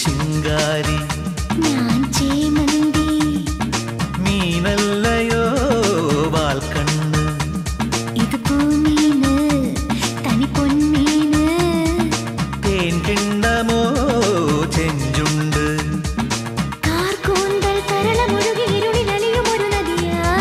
ശിങ്കാരി ഞാൻ ചേമന്തി മീനല്ലയോ വാൽക്കണ്ണ് ഇത് പൂമീന് തനി പൊന്മീന് തേൻ കിണ്ണമോ ചെഞ്ചുണ്ട് കാർക്കൂന്തൽ തരളമൊഴുകി ഇരുളിലലിയും ഒരു നദിയാ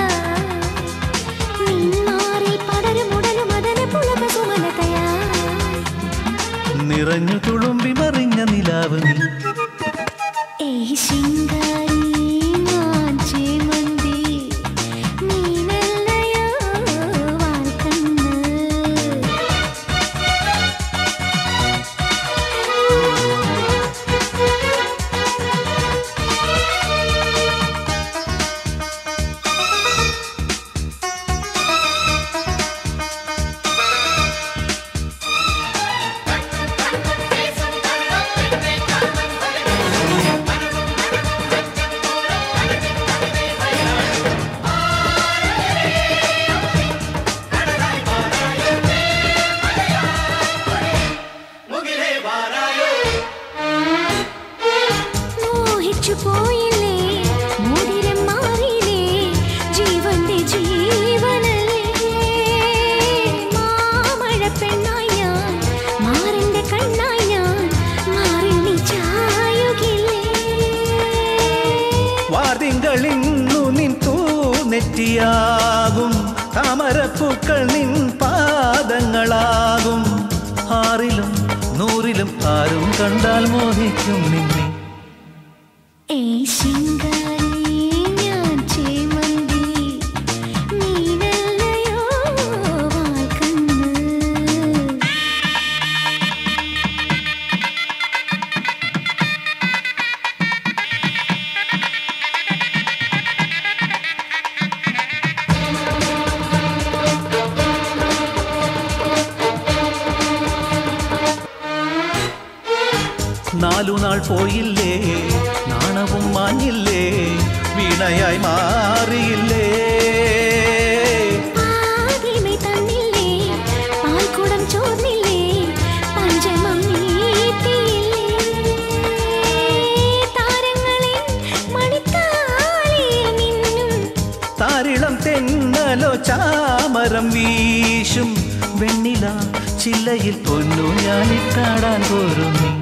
നിന്മാറിൽ പടരും ഉടലും അതനെ പുളക സുമലതയാ നിറഞ്ഞു തുളുമ്പി മറിഞ്ഞ നിലാവ് നീ ഏയ് ശിങ്കാരി ഞാൻ ചേമന്തി നീനല്ലയോ വാൽക്കണ്ണ് മോഹിച്ചു പോയില്ലേ മോതിരം മാറിയില്ലേ ജീവന്റെ ജീവനല്ലേ മാമഴ പെണ്ണായി ഞാൻ മാറിന്റെ കണ്ണായി ഞാൻ മാറി നീ ചായുകില്ലേ വാർതിങ്കളിന്നു നിൻ തൂ നെറ്റിയാകും താമരപ്പൂക്കൾ നിൻ പാദങ്ങളാകും ആറിലും നൂറിലും ആരും കണ്ടാൽ മോഹിക്കും നിന്നെ ഏയ് ശിങ്കാരി ഞാൻ ചേമന്തി നീനല്ലയോ വാൽക്കണ്ണ് നാലു നാൾ പോയില്ലേ നാണവും മാഞ്ഞില്ലേ വീണയായി മാറിയില്ലേ ആദിമൈ തന്നില്ലേ പാൽക്കുടം ചോർന്നില്ലേ പഞ്ചമം നീട്ടിയില്ലേ താരങ്ങളിൽ മണിത്താലിയിൽ നിന്നും താരിളം തെന്നലോ ചാമരം വീശും വെണ്ണില ചില്ലയിൽ പൊന്നു ഞാനിട്ടാടാൻ പോരും നീ